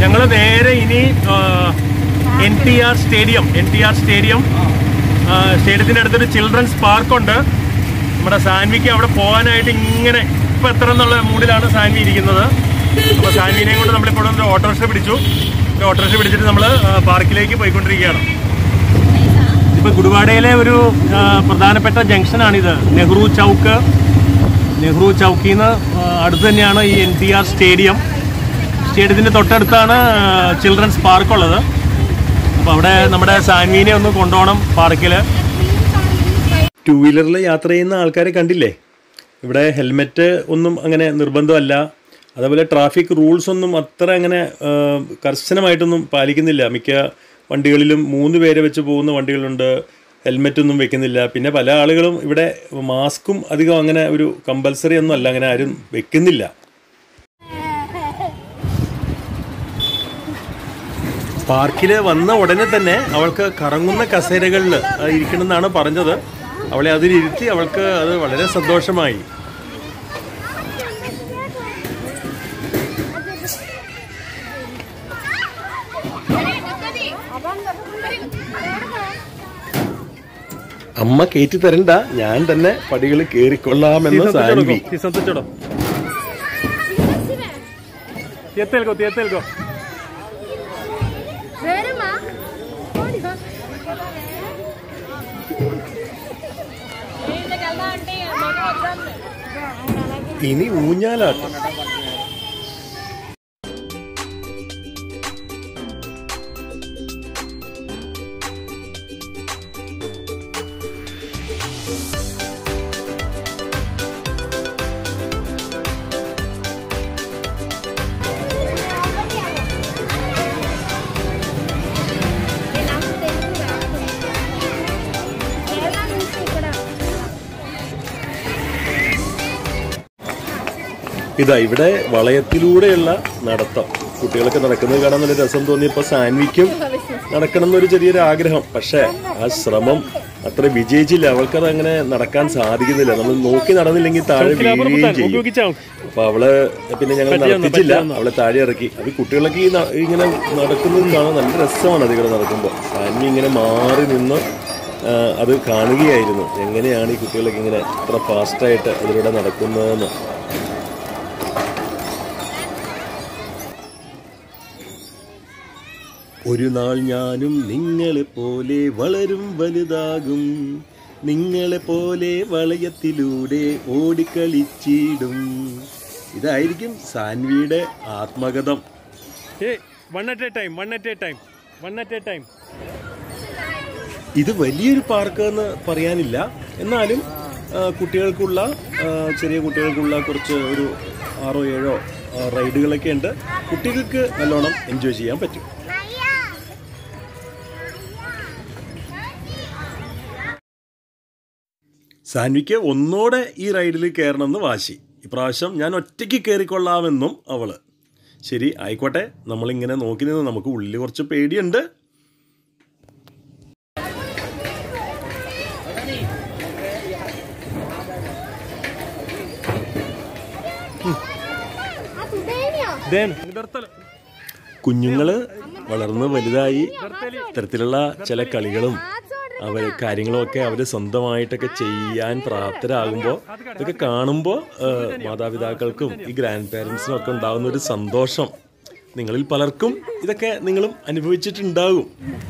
ഞങ്ങൾ നേരെ ഇനി N T R stadium N T R stadium സ്റ്റേഡിയത്തിൻ്റെ അടുത്തൊരു ചിൽഡ്രൻസ് പാർക്കുണ്ട് നമ്മുടെ സാൻവിക്ക് അവിടെ പോകാനായിട്ട് ഇങ്ങനെ ഇപ്പം എത്ര എന്നുള്ള മൂഡിലാണ് സാൻവി ഇരിക്കുന്നത് അപ്പോൾ സാൻവിനെയും കൊണ്ട് നമ്മളിപ്പോൾ ഒരു ഓട്ടോറിക്ഷ പിടിച്ചു ഒരു ഓട്ടോറിക്ഷ പിടിച്ചിട്ട് നമ്മൾ പാർക്കിലേക്ക് പോയിക്കൊണ്ടിരിക്കുകയാണ് ഇപ്പൊ ഗുരുവാഡയിലെ ഒരു ആ, പ്രധാനപ്പെട്ട ജംഗ്ഷനാണിത് നെഹ്റു ചൗക്ക് നെഹ്റു ചൗക്കിൽ നിന്ന് അടുത്ത് തന്നെയാണ് ഈ എൻ ടി ആർ സ്റ്റേഡിയം സ്റ്റേഡിയത്തിന്റെ തൊട്ടടുത്താണ് ചിൽഡ്രൻസ് പാർക്ക് ഉള്ളത് അപ്പോൾ അവിടെ നമ്മുടെ സാൻവീനെ ഒന്ന് കൊണ്ടുപോകണം പാർക്കിൽ ടൂ വീലറിൽ യാത്ര ചെയ്യുന്ന ആൾക്കാരെ കണ്ടില്ലേ ഇവിടെ ഹെൽമെറ്റ് ഒന്നും അങ്ങനെ നിർബന്ധമല്ല അതേപോലെ ട്രാഫിക് റൂൾസ് ഒന്നും അത്ര അങ്ങനെ ആ, കർശനമായിട്ടൊന്നും പാലിക്കുന്നില്ല മിക്ക വണ്ടികളിലും മൂന്ന് പേരെ വെച്ച് പോകുന്ന വണ്ടികളുണ്ട് ഹെൽമെറ്റ് ഒന്നും വെക്കുന്നില്ല പിന്നെ പല ആളുകളും ഇവിടെ മാസ്കും അധികം അങ്ങനെ ഒരു കമ്പൽസറി ഒന്നും അല്ല അങ്ങനെ ആരും വെക്കുന്നില്ല പാർക്കിൽ വന്ന ഉടനെ തന്നെ അവൾക്ക് കറങ്ങുന്ന കസേരകളിൽ ഇരിക്കണമെന്നാണ് പറഞ്ഞത് അവളെ അതിലിരുത്തി അവൾക്ക് അത് വളരെ സന്തോഷമായി അമ്മ കയറ്റി തരണ്ട ഞാൻ തന്നെ പടികൾ കയറിക്കൊള്ളാമെന്ന് സാൻവി എത്തേൽക്കോ എത്തേൽക്കോ വരുമാ ഓടിക്കോ ഇനി ഊഞ്ഞാലാട്ടം ഇതാ ഇവിടെ വളയത്തിലൂടെയുള്ള നടത്തം കുട്ടികളൊക്കെ നടക്കുന്നത് കാണാൻ നല്ല രസം തോന്നിയപ്പോൾ സാൻവിക്കും നടക്കണം എന്നൊരു ചെറിയൊരു ആഗ്രഹം പക്ഷേ ആ ശ്രമം അത്ര വിജയിച്ചില്ല അവൾക്കത് അങ്ങനെ നടക്കാൻ സാധിക്കുന്നില്ല നമ്മൾ നോക്കി നടന്നില്ലെങ്കിൽ താഴെ വീഴുകയും ചെയ്യും അപ്പൊ അവള് പിന്നെ ഞങ്ങൾ നടത്തിച്ചില്ല അവളെ താഴെ ഇറക്കി അത് കുട്ടികളൊക്കെ ഈ ന- ഇങ്ങനെ നടക്കുന്നത് കാണാൻ നല്ല രസമാണ് അതിങ്ങനെ നടക്കുമ്പോൾ സാൻവി ഇങ്ങനെ മാറി നിന്ന് ആ, അത് കാണുകയായിരുന്നു എങ്ങനെയാണ് ഈ കുട്ടികളൊക്കെ ഇങ്ങനെ ഇത്ര ഫാസ്റ്റായിട്ട് അതിലൂടെ നടക്കുന്നതെന്ന് ഒരു നാൾ ഞാനും നിങ്ങളെ പോലെ വളരും വലുതാകും നിങ്ങളെ പോലെ വളയത്തിലൂടെ ഓടിക്കളിച്ചിടും ഇതായിരിക്കും സാൻവിയുടെ ആത്മകഥം one at a time one at a time one at a time ഇത് വലിയൊരു പാർക്ക് എന്ന് പറയാനില്ല എന്നാലും ആ, കുട്ടികൾക്കുള്ള ആ, ചെറിയ കുട്ടികൾക്കുള്ള കുറച്ച് ഒരു ആറോ ഏഴോ ആ, റൈഡുകളൊക്കെ ഉണ്ട് കുട്ടികൾക്ക് നല്ലോണം എൻജോയ് ചെയ്യാൻ പറ്റും സാൻവിക്ക് ഒന്നോടെ ഈ റൈഡിൽ കയറണമെന്ന് വാശി ഇപ്രാവശ്യം ഞാൻ ഒറ്റയ്ക്ക് കയറിക്കൊള്ളാമെന്നും അവള് ശരി ആയിക്കോട്ടെ നമ്മളിങ്ങനെ നോക്കി നിന്ന് നമുക്ക് ഉള്ളിൽ കുറച്ച് പേടിയുണ്ട് കുഞ്ഞുങ്ങള് വളർന്ന് വലുതായി ഇത്തരത്തിലുള്ള ചില കളികളും അവർ കാര്യങ്ങളും ഒക്കെ അവർ സ്വന്തമായിട്ടൊക്കെ ചെയ്യാൻ പ്രാപ്തരാകുമ്പോൾ ഇതൊക്കെ കാണുമ്പോൾ മാതാപിതാക്കൾക്കും ഈ ഗ്രാൻഡ് പാരൻസിനും ഒക്കെ ഉണ്ടാകുന്ന ഒരു സന്തോഷം നിങ്ങളിൽ പലർക്കും ഇതൊക്കെ നിങ്ങളും അനുഭവിച്ചിട്ടുണ്ടാകും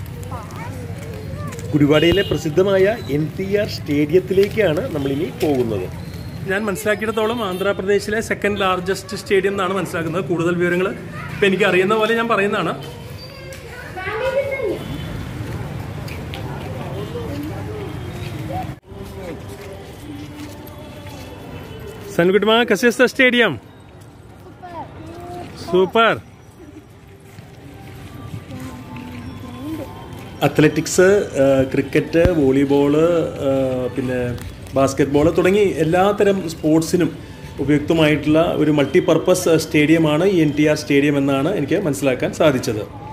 കുരുവാടയിലെ പ്രസിദ്ധമായ എൻ ടി ആർ സ്റ്റേഡിയത്തിലേക്കാണ് നമ്മളിനി പോകുന്നത് ഞാൻ മനസ്സിലാക്കിയിടത്തോളം ആന്ധ്രാപ്രദേശിലെ സെക്കൻഡ് ലാർജസ്റ്റ് സ്റ്റേഡിയം എന്നാണ് മനസ്സിലാക്കുന്നത് കൂടുതൽ വിവരങ്ങൾ ഇപ്പം എനിക്ക് അറിയുന്ന പോലെ ഞാൻ പറയുന്നതാണ് സൻകുട്മാ കസിസ് stadium super athletics cricket volleyball പിന്നെ ബാസ്കറ്റ് ബോൾ തുടങ്ങി എല്ലാത്തരം സ്പോർട്സിനും ഉപയുക്തമായിട്ടുള്ള ഒരു മൾട്ടിപർപ്പസ് സ്റ്റേഡിയമാണ് ഈ എൻ ടി ആർ സ്റ്റേഡിയം എന്നാണ് എനിക്ക് മനസ്സിലാക്കാൻ സാധിച്ചത്